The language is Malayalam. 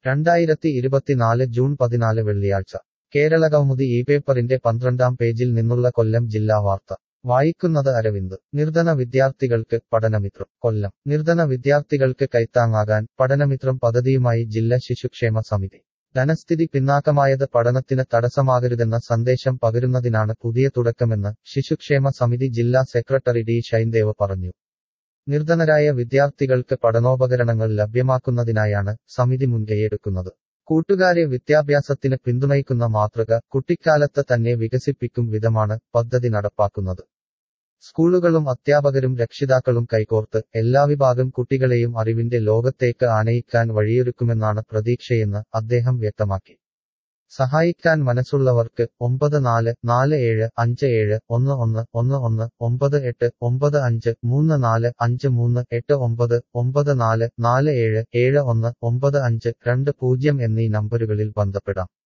രണ്ടായിരത്തി ഇരുപത്തിനാല് ജൂൺ പതിനാല് വെള്ളിയാഴ്ച കേരളകൗമുദി ഈ പേപ്പറിന്റെ പന്ത്രണ്ടാം പേജിൽ നിന്നുള്ള കൊല്ലം ജില്ലാ വാർത്ത വായിക്കുന്നത് അരവിന്ദ് നിർധന വിദ്യാർത്ഥികൾക്ക് പഠനമിത്രം കൊല്ലം നിർധന വിദ്യാർത്ഥികൾക്ക് കൈത്താങ്ങാകാൻ പഠനമിത്രം പദ്ധതിയുമായി ജില്ലാ ശിശുക്ഷേമ സമിതി ധനസ്ഥിതി പിന്നാക്കമായത് പഠനത്തിന് തടസ്സമാകരുതെന്ന സന്ദേശം പകരുന്നതിനാണ് പുതിയ തുടക്കമെന്ന് ശിശുക്ഷേമ സമിതി ജില്ലാ സെക്രട്ടറി ഡി ഷൈൻദേവ് പറഞ്ഞു നിർധനരായ വിദ്യാർത്ഥികൾക്ക് പഠനോപകരണങ്ങൾ ലഭ്യമാക്കുന്നതിനായാണ് സമിതി മുൻകൈയെടുക്കുന്നത് കൂട്ടുകാരെ വിദ്യാഭ്യാസത്തിന് പിന്തുണയ്ക്കുന്ന മാതൃക കുട്ടിക്കാലത്ത് തന്നെ വികസിപ്പിക്കും വിധമാണ് പദ്ധതി നടപ്പാക്കുന്നത് സ്കൂളുകളും അധ്യാപകരും രക്ഷിതാക്കളും കൈകോർത്ത് എല്ലാ വിഭാഗം കുട്ടികളെയും അറിവിന്റെ ലോകത്തേക്ക് ആനയിക്കാൻ വഴിയൊരുക്കുമെന്നാണ് പ്രതീക്ഷയെന്ന് അദ്ദേഹം വ്യക്തമാക്കി സഹായിക്കാൻ മനസ്സുള്ളവർക്ക് ഒമ്പത് നാല് നാല് ഏഴ് അഞ്ച് ഏഴ് ഒന്ന് ഒന്ന് ഒന്ന് ഒന്ന് ഒമ്പത് എട്ട് ഒമ്പത് അഞ്ച് മൂന്ന് നാല് അഞ്ച് മൂന്ന് എട്ട് ഒമ്പത് ഒമ്പത് നാല് നാല് ഏഴ് ഏഴ് ഒന്ന് ഒമ്പത് അഞ്ച് രണ്ട് പൂജ്യം എന്നീ നമ്പരുകളിൽ ബന്ധപ്പെടാം